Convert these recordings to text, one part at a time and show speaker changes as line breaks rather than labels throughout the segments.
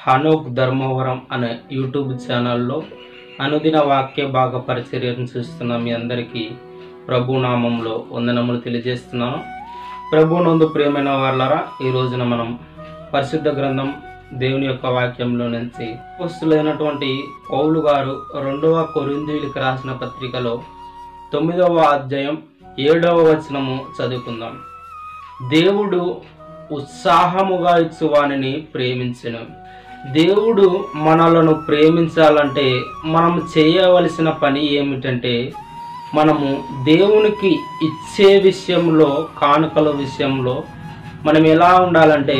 హనోక్ ధర్మవరం అనే యూట్యూబ్ ఛానల్లో అనుదిన వాక్య భాగ పరిచర్యను చూస్తున్న మీ అందరికీ ప్రభు నామంలో వందనములు తెలియజేస్తున్నాను ప్రభు నందు ప్రియమైన వాళ్ళరా ఈ రోజున మనం పరిశుద్ధ గ్రంథం దేవుని యొక్క వాక్యంలో నుంచి పుస్తులైనటువంటి పౌలు గారు రెండవ కొరిందీలకు రాసిన పత్రికలో తొమ్మిదవ అధ్యాయం ఏడవ వచనము చదువుకుందాం దేవుడు ఉత్సాహముగా ఇచ్చు వానిని ప్రేమించను దేవుడు మనలను ప్రేమించాలంటే మనం చేయవలసిన పని ఏమిటంటే మనము దేవునికి ఇచ్చే విషయంలో కానుకల విషయంలో మనం ఎలా ఉండాలంటే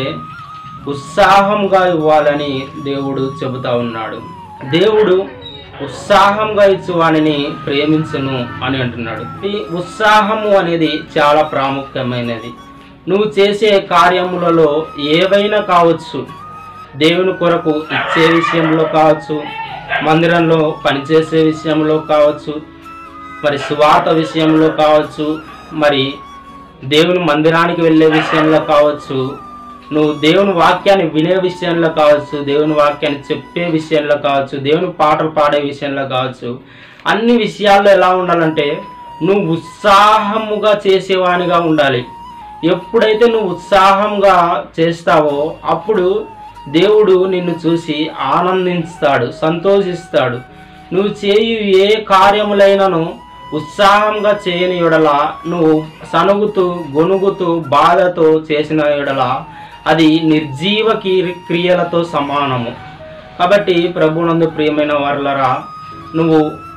ఉత్సాహంగా ఇవ్వాలని దేవుడు చెబుతా ఉన్నాడు దేవుడు ఉత్సాహంగా ఇచ్చు వానిని ప్రేమించను అని అంటున్నాడు ఈ ఉత్సాహము అనేది చాలా ప్రాముఖ్యమైనది నువ్వు చేసే కార్యములలో ఏవైనా కావచ్చు దేవుని కొరకు ఇచ్చే విషయంలో కావచ్చు మందిరంలో పనిచేసే విషయంలో కావచ్చు మరి సువార్త విషయంలో కావచ్చు మరి దేవుని మందిరానికి వెళ్ళే విషయంలో కావచ్చు నువ్వు దేవుని వాక్యాన్ని వినే విషయంలో కావచ్చు దేవుని వాక్యాన్ని చెప్పే విషయంలో కావచ్చు దేవుని పాటలు పాడే విషయంలో కావచ్చు అన్ని విషయాల్లో ఎలా ఉండాలంటే నువ్వు ఉత్సాహముగా చేసేవానిగా ఉండాలి ఎప్పుడైతే నువ్వు ఉత్సాహంగా చేస్తావో అప్పుడు దేవుడు నిన్ను చూసి ఆనందిస్తాడు సంతోషిస్తాడు నువ్వు చేయు ఏ కార్యములైనను ఉత్సాహంగా చేయని ఎడల నువ్వు సనుగుతూ గొనుగుతూ బాధతో చేసిన ఎడల అది నిర్జీవ కీ- క్రియలతో సమానము కాబట్టి ప్రభునందు ప్రియమైన వారులరా నువ్వు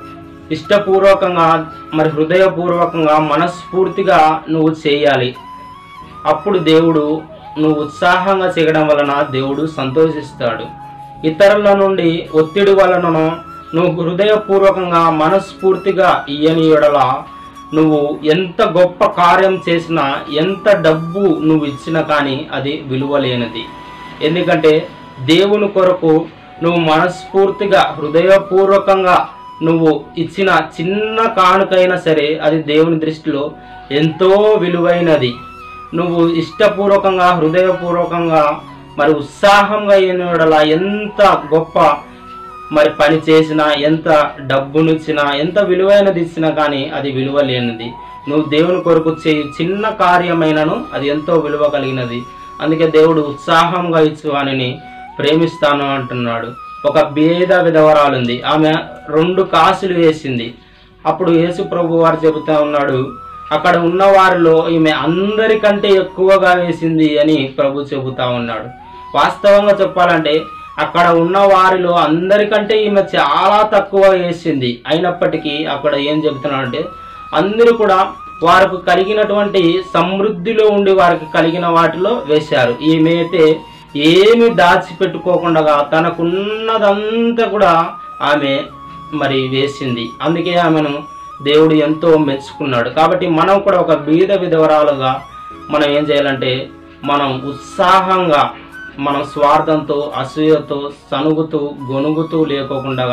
ఇష్టపూర్వకంగా మరి హృదయపూర్వకంగా మనస్ఫూర్తిగా నువ్వు చేయాలి అప్పుడు దేవుడు నువ్వు ఉత్సాహంగా చేయడం వలన దేవుడు సంతోషిస్తాడు ఇతరుల నుండి ఒత్తిడి వలనను నువ్వు హృదయపూర్వకంగా మనస్ఫూర్తిగా ఇయ్యని ఎడల నువ్వు ఎంత గొప్ప కార్యం చేసినా ఎంత డబ్బు నువ్వు ఇచ్చినా కానీ అది విలువలేనిది ఎందుకంటే దేవుని కొరకు నువ్వు మనస్ఫూర్తిగా హృదయపూర్వకంగా నువ్వు ఇచ్చిన చిన్న కానుకైనా సరే అది దేవుని దృష్టిలో ఎంతో విలువైనది నువ్వు ఇష్టపూర్వకంగా హృదయపూర్వకంగా మరి ఉత్సాహంగా అయినలా ఎంత గొప్ప మరి పని చేసినా ఎంత డబ్బునిచ్చినా ఎంత విలువైనది ఇచ్చినా కానీ అది విలువ లేనిది నువ్వు దేవుని కొరకు చేయు చిన్న కార్యమైనను అది ఎంతో విలువ కలిగినది అందుకే దేవుడు ఉత్సాహంగా ఇచ్చు వానిని ప్రేమిస్తాను అంటున్నాడు ఒక భేద విధవరాలుంది ఆమె రెండు కాసులు వేసింది అప్పుడు యేసు ప్రభు వారు చెబుతా ఉన్నాడు అక్కడ ఉన్న వారిలో ఈమె అందరికంటే ఎక్కువగా వేసింది అని ప్రభు చెబుతా ఉన్నాడు వాస్తవంగా చెప్పాలంటే అక్కడ ఉన్న వారిలో అందరికంటే ఈమె చాలా తక్కువ వేసింది అయినప్పటికీ అక్కడ ఏం చెబుతున్నాడంటే అందరూ కూడా వారికి కలిగినటువంటి సమృద్ధిలో ఉండి వారికి కలిగిన వాటిలో వేశారు ఈమె అయితే ఏమి దాచిపెట్టుకోకుండా తనకున్నదంతా కూడా ఆమె మరి వేసింది అందుకే ఆమెను దేవుడు ఎంతో మెచ్చుకున్నాడు కాబట్టి మనం కూడా ఒక బీద విధవరాలుగా మనం ఏం చేయాలంటే మనం ఉత్సాహంగా మనం స్వార్థంతో అసూయతో సనుగుతూ గొనుగుతూ లేకోకుండా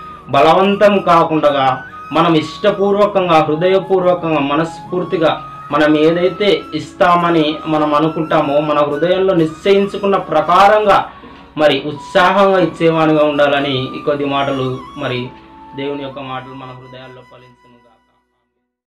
బలవంతం కాకుండా మనం ఇష్టపూర్వకంగా హృదయపూర్వకంగా మనస్ఫూర్తిగా మనం ఏదైతే ఇస్తామని మనం అనుకుంటామో మన హృదయంలో నిశ్చయించుకున్న ప్రకారంగా మరి ఉత్సాహంగా ఇచ్చేవానిగా ఉండాలని ఈ కొద్ది మాటలు మరి దేవుని యొక్క మాటలు మన హృదయాల్లో ఫలించాలి